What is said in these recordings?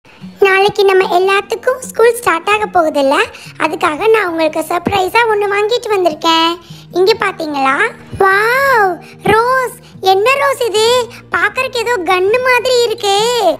நாளைக்கு நம்ம எல்லாத்துக்கும் ஸ்கூல் ஸ்டார்ட் ஆக போகுதுல்ல அதுக்காக நான் உங்களுக்கு சர்ப்ரைஸாக ஒன்று வாங்கிட்டு வந்திருக்கேன் இங்கே பார்த்தீங்களா வாவ் ரோஸ் என்ன ரோஸ் இது பார்க்கறதுக்கு ஏதோ கன்னு மாதிரி இருக்கு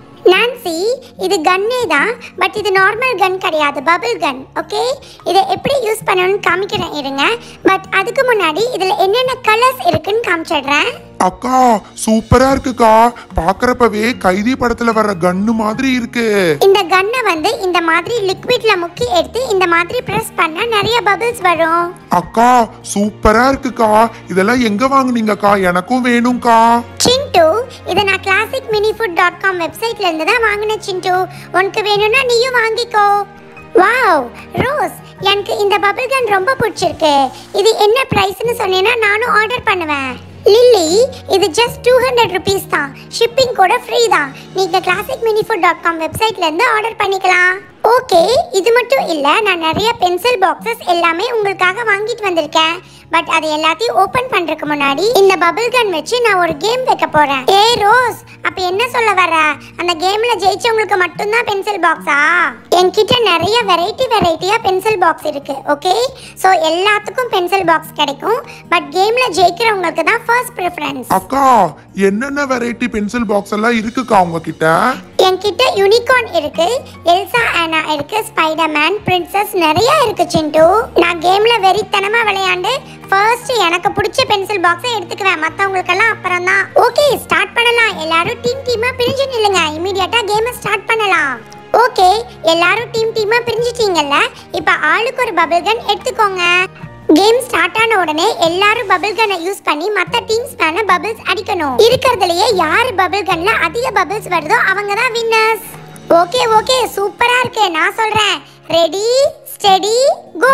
நான்சி இது கன்னே தான் பட் இது நார்மல் கன் கிடையாது பபிள் கன் ஓகே இதை எப்படி யூஸ் பண்ணணும்னு காமிக்கிறேன் இருங்க பட் அதுக்கு முன்னாடி இதில் என்னென்ன கலர்ஸ் இருக்குன்னு காமிச்சிடுறேன் அக்கா சூப்பரா இருக்குக்கா பாக்குறப்பவே கைதி படத்துல வர்ற கன்னு மாதிரி இருக்கு இந்த கன்னை வந்து இந்த மாதிரி லிக்விட்ல முக்கி எடுத்து இந்த மாதிரி பிரஸ் பண்ணா நிறைய பபிள்ஸ் வரும் அக்கா சூப்பரா இருக்குக்கா இதெல்லாம் எங்க வாங்குனீங்கக்கா எனக்கும் வேணும்க்கா சிண்டு இதை நான் classic mini food dot com வெப்சைட்ல இருந்து தான் வாங்கினேன் சிண்டு உனக்கு வேணும்னா நீயும் வாங்கிக்கோ வாவ் ரோஸ் எனக்கு இந்த பபிள் கன் ரொம்ப பிடிச்சிருக்கு இது என்ன ப்ரைஸ்னு சொன்னீங்கன்னா நானும் ஆர்டர் பண்ணுவேன் லில்லி இது ஜஸ்ட் டூ ஹண்ட்ரட் ருபீஸ் தான் ஷிப்பிங் கூட ஃப்ரீ தான் நீங்கள் classic mini food dot com வெப்சைட்லேருந்து ஆர்டர் பண்ணிக்கலாம் ஓகே இது மட்டும் இல்லை நான் நிறைய பென்சில் பாக்ஸஸ் எல்லாமே உங்களுக்காக வாங்கிட்டு வந்திருக்கேன் பட் அது எல்லாத்தையும் ஓபன் பண்றதுக்கு முன்னாடி இந்த பபிள் கன் வச்சு நான் ஒரு கேம் வைக்க போறேன் ஏய் ரோஸ் அப்ப என்ன சொல்ல வர அந்த கேம்ல ஜெயிச்சவங்களுக்கு மட்டும்தான் பென்சில் பாக்ஸா என்கிட்ட நிறைய வெரைட்டி வெரைட்டியா பென்சில் பாக்ஸ் இருக்கு ஓகே சோ எல்லாத்துக்கும் பென்சில் பாக்ஸ் கிடைக்கும் பட் கேம்ல ஜெயிக்கிறவங்களுக்கு தான் ஃபர்ஸ்ட் ப்ரிஃபரன்ஸ் அக்கா என்னென்ன வெரைட்டி பென்சில் பாக்ஸ் எல்லாம் இருக்குக்கா உங்ககிட்ட என்கிட்ட யூனிகார்ன் இருக்கு எல்சா ஆனா இருக்கு ஸ்பைடர்மேன் பிரின்சஸ் நிறைய இருக்கு சிண்டு நான் கேம்ல வெறித்தனமா விளையாண்டு ஃபர்ஸ்ட் எனக்கு பிடிச்ச பென்சில் பாக்ஸை எடுத்துக்குவேன் மத்தவங்களுக்கெல்லாம் அப்புறம் தான் ஓகே ஸ்டார்ட் பண்ணலாம் எல்லாரும் டீம் டீமா பிரிஞ்சு நில்லுங்க இமிடியட்டா கேமை ஸ்டார்ட் பண்ணலாம் ஓகே எல்லாரும் டீம் டீமா பிரிஞ்சிட்டீங்கல்ல இப்போ ஆளுக்கு ஒரு பபிள் கன் எடுத்துக்கோங்க கேம் ஸ்டார்ட் ஆன உடனே எல்லாரும் பபிள் கன்னை யூஸ் பண்ணி மத்த டீம்ஸ் மேல பபிள்ஸ் அடிக்கணும் இருக்கிறதுலயே யாரு பபிள் கன்ல அதிக பபிள்ஸ் வருதோ அவங்க தான் வின்னர்ஸ் ஓகே ஓகே சூப்பரா இருக்கு நான் சொல்றேன் ready steady go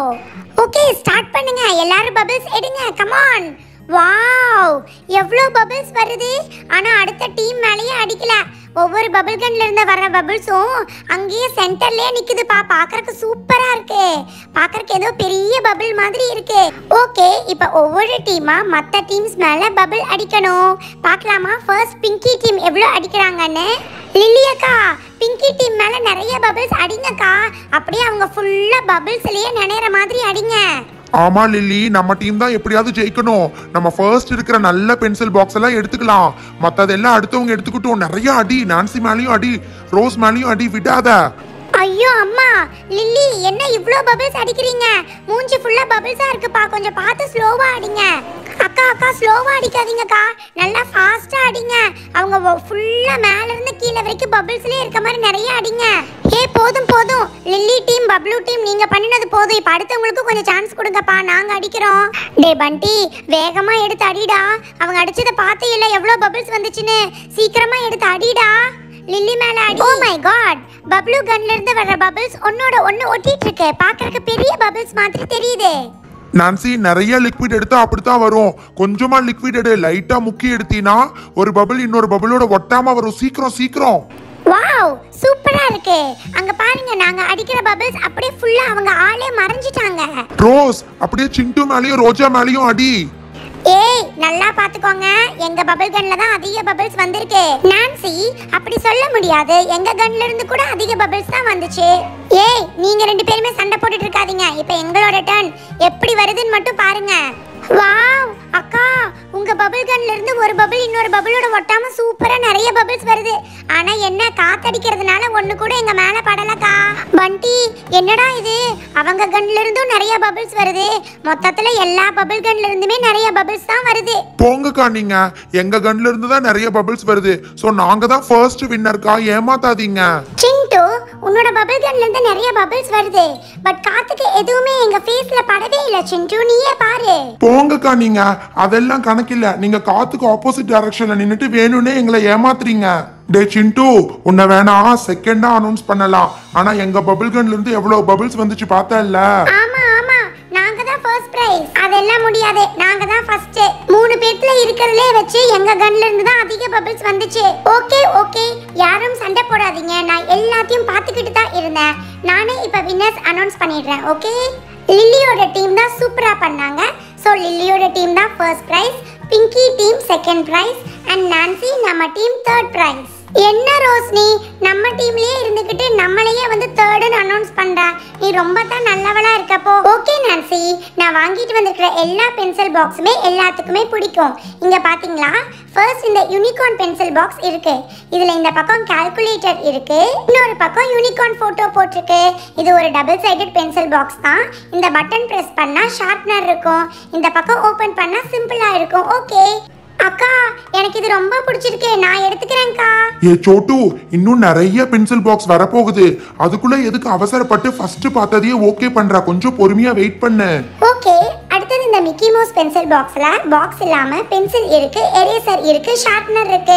okay start பண்ணுங்க எல்லாரும் பபிள்ஸ் எடுங்க கமான் வாவ் எவ்வளோ பபிள்ஸ் வருது ஆனா அடுத்த டீம் மேலேயே அடிக்கல ஒவ்வொரு பபிள் கன்ல இருந்து வர்ற பபிள்ஸும் அங்கேயே சென்டர்லயே நிக்குதுப்பா பார்க்கறதுக்கு சூப்பரா இருக்கு பார்க்கறதுக்கு ஏதோ பெரிய பபிள் மாதிரி இருக்கு ஓகே இப்போ ஒவ்வொரு டீமா மத்த டீம்ஸ் மேல பபிள் அடிக்கணும் பார்க்கலாமா ஃபர்ஸ்ட் பிங்கி டீம் எவ்வளோ அடிக்கிறாங்கன்னு லில்லி அக்கா பிங்கி டீம் மேல நிறைய பபிள்ஸ் அடிங்கக்கா அப்படியே அவங்க ஃபுல்லா பபிள்ஸ்லயே நினைற மாதிரி அடிங்க ஆமா லில்லி நம்ம டீம் தான் எப்படியாவது ஜெயிக்கணும் நம்ம ஃபர்ஸ்ட் இருக்கிற நல்ல பென்சில் பாக்ஸ் எல்லாம் எடுத்துக்கலாம் மத்ததெல்லாம் அடுத்தவங்க எடுத்துக்கிட்டோம் நிறைய அடி நான்சி மேலயும் அடி ரோஸ் மேலயும் அடி விடாத ஐயோ அம்மா லில்லி என்ன இவ்ளோ பபிள்ஸ் அடிக்கிறீங்க மூஞ்சி ஃபுல்லா பபிள்ஸா இருக்குப்பா கொஞ்சம் பார்த்து ஸ்லோவா அடிங்க அக்கா அக்கா ஸ்லோவா அடிக்காதீங்கக்கா நல்லா ஃபாஸ்டா அடிங்க அவங்க ஃபுல்லா மேல இருந்து கீழே வரைக்கும் பபிள்ஸ்லயே இருக்க மாதிரி நிறைய அடிங்க ஏ போதும் போதும் லில்லி டீம் பப்ளூ டீம் நீங்க பண்ணினது போதும் இப்ப அடுத்தவங்களுக்கு கொஞ்சம் சான்ஸ் கொடுங்கப்பா நாங்க அடிக்கிறோம் டே பண்டி வேகமா எடுத்து அடிடா அவங்க அடிச்சதை பார்த்து இல்ல எவ்வளவு பபிள்ஸ் வந்துச்சுன்னு சீக்கிரமா எடுத்து அடிடா லில்லி மேல அடி ஓ மை காட் பப்ளூ கன்ல இருந்து வர்ற பபிள்ஸ் ஒன்னோட ஒன்னு ஒட்டிட்டு இருக்கு பார்க்கறதுக்கு பெரிய பபிள்ஸ் மாதிரி தெரியுது நான்சி நிறைய லிக்விட் எடுத்தா அப்படித்தான் வரும் கொஞ்சமா லிக்விட் எடு லைட்டா முக்கி எடுத்தீனா ஒரு பபிள் இன்னொரு பபிளோட ஒட்டாம வரும் சீக்கிரம் சீக்கிரம் வாவ் சூப்பரா இருக்கு அங்க பாருங்க நாங்க அடிக்கிற பபிள்ஸ் அப்படியே ஃபுல்லா அவங்க ஆளே மறைஞ்சிட்டாங்க ரோஸ் அப்படியே சிண்டு மேலயும் ரோஜா மேலயும் அடி ஏய் நல்லா பாத்துக்கோங்க எங்க பபிள் கன்ல தான் அதிக பபிள்ஸ் வந்திருக்கு நான்சி அப்படி சொல்ல முடியாது எங்க கன்ல இருந்து கூட அதிக பபிள்ஸ் தான் வந்துச்சு ஏய் நீங்க ரெண்டு பேருமே சண்டை போட்டுட்டு இருக்காதீங்க இப்போ எங்களோட டர்ன் எப்படி வருதுன்னு மட்டும் பாருங்க வாவ் அக்கா உங்க பபிள் கன்ல இருந்து ஒரு பபிள் இன்னொரு பபிளோட ஒட்டாம சூப்பரா நிறைய பபிள்ஸ் வருது ஆனா என்ன காத்தடிக்கிறதுனால ஒண்ணு கூட எங்க மேல படலக்கா பண்டி என்னடா இது அவங்க கன்ல இருந்தும் நிறைய பபிள்ஸ் வருது மொத்தத்துல எல்லா பபிள் கன்ல இருந்துமே நிறைய பபிள்ஸ் தான் வருது போங்கக்கா நீங்க எங்க கன்ல இருந்து தான் நிறைய பபிள்ஸ் வருது சோ நாங்க தான் ஃபர்ஸ்ட் வின்னர்க்கா ஏமாத்தாதீங்க சிண்டு உன்னோட பபிள் கன்ல இருந்து நிறைய பபிள்ஸ் வருது பட் காத்துக்கு எதுவுமே எங்க ஃபேஸ்ல படவே இல்ல சிண்டு நீயே பாரு போங்கக்கா நீங்க அதெல்லாம் கணக்கில்ல நீங்க காத்துக்கு ஆப்போசிட் டைரக்ஷன்ல நின்னுட்டு வேணும்னே எங்களை ஏமாத்துறீங்க டே சிண்டு உன்னை வேணா செகண்டா அனௌன்ஸ் பண்ணலாம் ஆனா எங்க பபிள் கன்ல இருந்து எவ்வளவு பபிள்ஸ் வந்துச்சு பார்த்தல ஆமா ஆமா நாங்க தான் ஃபர்ஸ்ட் பிரைஸ் அதெல்லாம் முடியாது நாங்க தான் ஃபர்ஸ்ட் மூணு பேர்ல இருக்கிறதுலே வச்சு எங்க கன்ல இருந்து தான் அதிக பபிள்ஸ் வந்துச்சு ஓகே ஓகே யாரும் சண்டை போடாதீங்க நான் எல்லாத்தையும் பார்த்துக்கிட்டு தான் இருந்தேன் நானே இப்ப வின்னர்ஸ் அனௌன்ஸ் பண்ணிடுறேன் ஓகே லில்லியோட டீம் தான் சூப்பரா பண்ணாங்க ஸோ லில்லியோட டீம் தான் first prize Pinky team second prize and Nancy நம்ம டீம் தேர்ட் பிரைஸ் என்ன ரோஸ்னி நம்ம டீம்லயே என்னையே வந்து தேர்டுன்னு அனௌன்ஸ் பண்ற நீ ரொம்ப தான் நல்லவளா இருக்கப்போ ஓகே நான்சி நான் வாங்கிட்டு வந்திருக்கிற எல்லா பென்சில் பாக்ஸுமே எல்லாத்துக்குமே பிடிக்கும் இங்க பாத்தீங்களா ஃபர்ஸ்ட் இந்த யூனிகார்ன் பென்சில் பாக்ஸ் இருக்கு இதுல இந்த பக்கம் கால்குலேட்டர் இருக்கு இன்னொரு பக்கம் யூனிகார்ன் போட்டோ போட்டிருக்கு இது ஒரு டபுள் சைடட் பென்சில் பாக்ஸ் தான் இந்த பட்டன் பிரஸ் பண்ணா ஷார்ப்னர் இருக்கும் இந்த பக்கம் ஓபன் பண்ணா சிம்பிளா இருக்கும் ஓகே அக்கா எனக்கு இது ரொம்ப பிடிச்சிருக்கு நான் எடுத்துக்கிறேன்க்கா ஏ சோட்டு இன்னும் நிறைய பென்சில் பாக்ஸ் வரப்போகுது அதுக்குள்ள எதுக்கு அவசரப்பட்டு ஃபர்ஸ்ட் பார்த்ததையே ஓகே பண்றா கொஞ்சம் பொறுமையா வெயிட் பண்ணு ஓகே அடுத்தது இந்த மிக்கி மவுஸ் பென்சில் பாக்ஸ்ல பாக்ஸ் இல்லாம பென்சில் இருக்கு எரேசர் இருக்கு ஷார்ப்னர் இருக்கு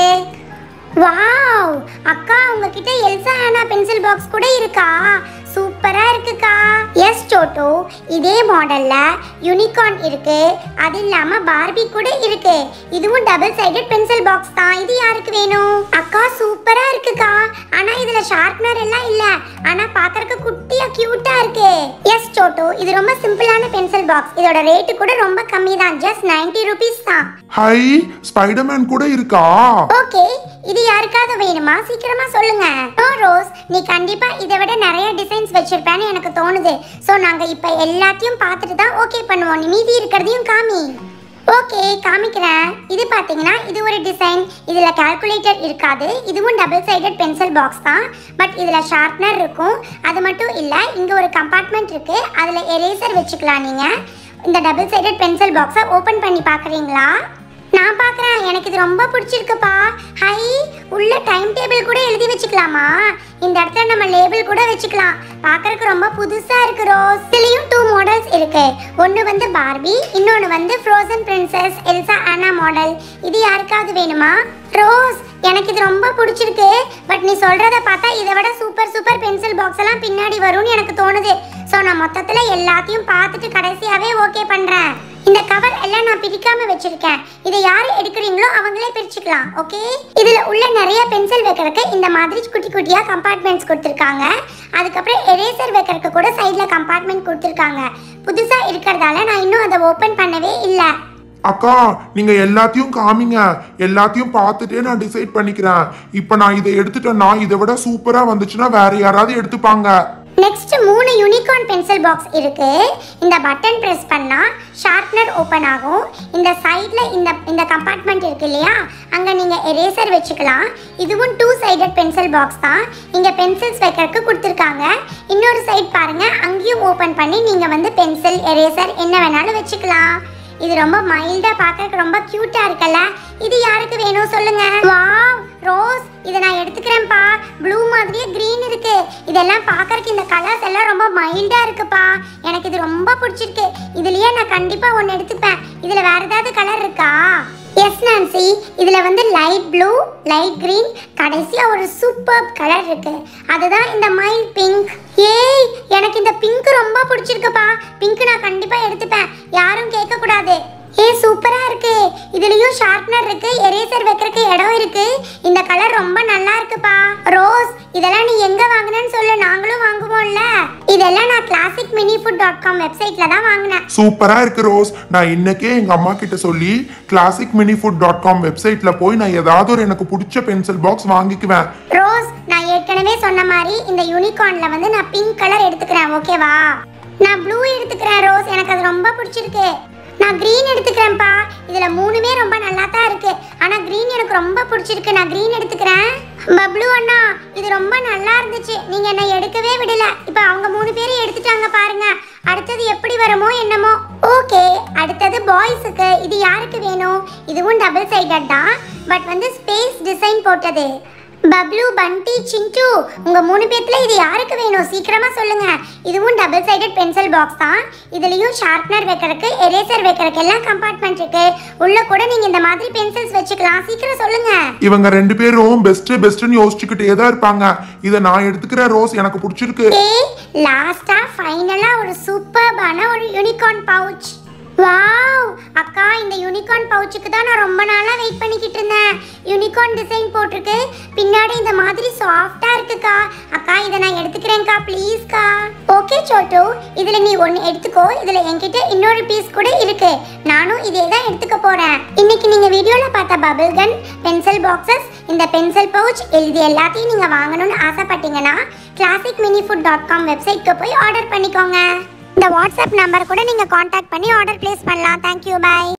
வாவ் அக்கா உங்ககிட்ட எல்சா ஆனா பென்சில் பாக்ஸ் கூட இருக்கா சூப்பரா இருக்குக்கா எஸ் சோட்டோ இதே மாடல்ல யூனிகார்ன் இருக்கு அது இல்லாம பார்பி கூட இருக்கு இதுவும் டபுள் சைடட் பென்சில் பாக்ஸ் தான் இது யாருக்கு வேணும் அக்கா சூப்பரா இருக்குக்கா ஆனா இதுல ஷார்ப்னர் எல்லாம் இல்ல ஆனா பாக்கறதுக்கு குட்டியா கியூட்டா இருக்கு எஸ் சோட்டோ இது ரொம்ப சிம்பிளான பென்சில் பாக்ஸ் இதோட ரேட்டு கூட ரொம்ப கம்மி தான் ஜஸ்ட் 90 ருபீஸ் தான் ஹை ஸ்பைடர்மேன் கூட இருக்கா ஓகே இது யாருக்காவது வேணுமா சீக்கிரமா சொல்லுங்க ஓ ரோஸ் நீ கண்டிப்பா இதை விட நிறைய டிசைன்ஸ் வச்சிருப்பேன்னு எனக்கு தோணுது சோ நாங்க இப்ப எல்லாத்தையும் பார்த்துட்டு தான் ஓகே பண்ணுவோம் நீ மீதி இருக்கிறதையும் காமி ஓகே காமிக்கிறேன் இது பாத்தீங்கன்னா இது ஒரு டிசைன் இதுல கால்குலேட்டர் இருக்காது இதுவும் டபுள் சைடட் பென்சில் பாக்ஸ் தான் பட் இதுல ஷார்ப்னர் இருக்கும் அது மட்டும் இல்ல இங்க ஒரு கம்பார்ட்மெண்ட் இருக்கு அதுல எரேசர் வச்சுக்கலாம் நீங்க இந்த டபுள் சைடட் பென்சில் பாக்ஸை ஓபன் பண்ணி பார்க்கறீங்களா நான் பார்க்கறேன் எனக்கு இது ரொம்ப பிடிச்சிருக்குப்பா ஹை உள்ள டைம் டேபிள் கூட எழுதி வச்சுக்கலாமா இந்த இடத்துல நம்ம லேபிள் கூட வச்சுக்கலாம் பார்க்கறதுக்கு ரொம்ப புதுசா இருக்கு ரோஸ் இதுலயும் டூ மாடல்ஸ் இருக்கு ஒன்னு வந்து பார்பி இன்னொன்னு வந்து ஃப்ரோசன் பிரின்சஸ் எல்சா ஆனா மாடல் இது யாருக்காவது வேணுமா ரோஸ் எனக்கு இது ரொம்ப பிடிச்சிருக்கு பட் நீ சொல்றத பார்த்தா இதை விட சூப்பர் சூப்பர் பென்சில் பாக்ஸ் எல்லாம் பின்னாடி வரும்னு எனக்கு தோணுது ஸோ நான் மொத்தத்துல எல்லாத்தையும் பார்த்துட்டு கடைசியாவே ஓகே பண்றேன் இந்த கவர் எல்லாம் நான் பிரிக்காம வச்சிருக்கேன் இதை யாரு எடுக்கிறீங்களோ அவங்களே பிரிச்சுக்கலாம் ஓகே இதுல உள்ள நிறைய பென்சில் வைக்கிறதுக்கு இந்த மாதிரி குட்டி குட்டியா கம்பார்ட்மெண்ட்ஸ் கொடுத்துருக்காங்க அதுக்கப்புறம் எரேசர் வைக்கிறதுக்கு கூட சைடுல கம்பார்ட்மெண்ட் கொடுத்துருக்காங்க புதுசா இருக்கிறதால நான் இன்னும் அதை ஓபன் பண்ணவே இல்லை அக்கா நீங்க எல்லாத்தையும் காமிங்க எல்லாத்தையும் பார்த்துட்டே நான் டிசைட் பண்ணிக்கிறேன் இப்ப நான் இதை எடுத்துட்டேன்னா இதை விட சூப்பரா வந்துச்சுன்னா வேற யாராவது எடுத்துப்பாங்க நெக்ஸ்ட் மூணு யூனிகார்ன் பென்சில் பாக்ஸ் இருக்கு இந்த பட்டன் பிரஸ் பண்ணா ஷார்ப்னர் ஓபன் ஆகும் இந்த சைடுல இந்த இந்த கம்பார்ட்மெண்ட் இருக்கு இல்லையா அங்க நீங்க எரேசர் வச்சுக்கலாம் இதுவும் டூ சைடட் பென்சில் பாக்ஸ் தான் இங்க பென்சில்ஸ் வைக்கிறதுக்கு கொடுத்துருக்காங்க இன்னொரு சைடு பாருங்க அங்கேயும் ஓபன் பண்ணி நீங்க வந்து பென்சில் எரேசர் என்ன வேணாலும் வச்சுக்கலாம் இது ரொம்ப மைல்டா பார்க்கறதுக்கு ரொம்ப கியூட்டா இருக்குல்ல இது யாருக்கு வேணும் சொல்லுங்க வாவ் ரோஸ் இதை நான் எடுத்துக்கிறேன்ப்பா ப்ளூ மாதிரியே green இருக்கு இதெல்லாம் பார்க்கறதுக்கு இந்த கலர்ஸ் எல்லாம் ரொம்ப மைல்டா இருக்குப்பா எனக்கு இது ரொம்ப பிடிச்சிருக்கு இதுலயே நான் கண்டிப்பா ஒன்னு எடுத்துப்பேன் இதுல வேற ஏதாவது கலர் இருக்கா எஸ் நான்சி இதுல வந்து லைட் ப்ளூ லைட் green கடைசியா ஒரு சூப்பர் கலர் இருக்கு அதுதான் இந்த மைல் பிங்க் ஏய் எனக்கு இந்த பிங்க் ரொம்ப பிடிச்சிருக்குப்பா பிங்க் நான் கண்டிப்பா எடுத்துப்பேன் யாரும் கேட்க கூடாது ஏ சூப்பரா இருக்கு இதுலயும் ஷார்ப்னர் இருக்கு எரேசர் வைக்கிறதுக்கு இடம் இருக்கு இந்த கலர் ரொம்ப நல்லா இருக்குப்பா ரோஸ் இதெல்லாம் நீ எங்க வாங்குனேன்னு சொல்லு நாங்களும் வாங்குவோம்ல இதெல்லாம் நான் classic mini food dot com வெப்சைட்ல தான் வாங்கினேன் சூப்பரா இருக்கு ரோஸ் நான் இன்னைக்கே எங்க அம்மா கிட்ட சொல்லி classic mini food dot com வெப்சைட்ல போய் நான் ஏதாவது ஒரு எனக்கு பிடிச்ச பென்சில் பாக்ஸ் வாங்கிக்குவேன் ரோஸ் நான் ஏற்கனவே சொன்ன மாதிரி இந்த யூனிகார்ன்ல வந்து நான் பிங்க் கலர் எடுத்துக்கிறேன் ஓகேவா நான் ப்ளூ எடுத்துக்கிறேன் ரோஸ் எனக்கு அது ரொம்ப பிடிச்சிருக்கு நான் green எடுத்துக்கிறேன்ப்பா இதுல மூணுமே ரொம்ப நல்லா தான் இருக்கு ஆனா green எனக்கு ரொம்ப பிடிச்சிருக்கு நான் green எடுத்துக்கிறேன் பப்ளு அண்ணா இது ரொம்ப நல்லா இருந்துச்சு நீங்க என்ன எடுக்கவே விடல இப்போ அவங்க மூணு பேரும் எடுத்துட்டாங்க பாருங்க அடுத்தது எப்படி வருமோ என்னமோ ஓகே அடுத்தது பாய்ஸுக்கு இது யாருக்கு வேணும் இதுவும் டபுள் சைடட் தான் பட் வந்து ஸ்பேஸ் டிசைன் போட்டது பப்ளு பண்டி சிண்டு உங்க மூணு பேத்துல இது யாருக்கு வேணும் சீக்கிரமா சொல்லுங்க இதுவும் டபுள் சைடட் பென்சில் பாக்ஸ் தான் இதுலயும் ஷார்ப்னர் வைக்கிறதுக்கு எரேசர் வைக்கிறதுக்கு எல்லாம் கம்பார்ட்மெண்ட் இருக்கு உள்ள கூட நீங்க இந்த மாதிரி பென்சில்ஸ் வச்சுக்கலாம் சீக்கிரம் சொல்லுங்க இவங்க ரெண்டு பேரும் பெஸ்ட் பெஸ்ட்னு யோசிச்சுக்கிட்டே தான் இருப்பாங்க இதை நான் எடுத்துக்கிற ரோஸ் எனக்கு பிடிச்சிருக்கு ஏய் லாஸ்டா ஃபைனலா ஒரு சூப்பர்பான ஒரு யூனிகார்ன் பவுச் வாவ் அக்கா இந்த யூனிகார்ன் பவுச்சுக்கு தான் நான் ரொம்ப நாளா வெயிட் பண்ணிக்கிட்டு இருந்தேன் யூனிகார்ன் டிசைன் போட்டிருக்கு பின்னாடி இந்த மாதிரி சாஃப்டா இருக்குக்கா அக்கா இதை நான் எடுத்துக்கிறேன்க்கா ப்ளீஸ்க்கா ஓகே சோட்டு இதுல நீ ஒன்னு எடுத்துக்கோ இதுல என்கிட்ட இன்னொரு பீஸ் கூட இருக்கு நானும் இதே தான் எடுத்துக்க போறேன் இன்னைக்கு நீங்க வீடியோல பார்த்த பபிள் கன் பென்சில் பாக்ஸஸ் இந்த பென்சில் பவுச் இது எல்லாத்தையும் நீங்க வாங்கணும்னு ஆசைப்பட்டீங்கன்னா classic mini food dot com வெப்சைட்க்கு போய் ஆர்டர் பண்ணிக்கோங்க இந்த வாட்ஸ்அப் நம்பர் கூட நீங்கள் காண்டாக்ட் பண்ணி ஆர்டர் ப்ளேஸ் பண்ணலாம் தேங்க்யூ பை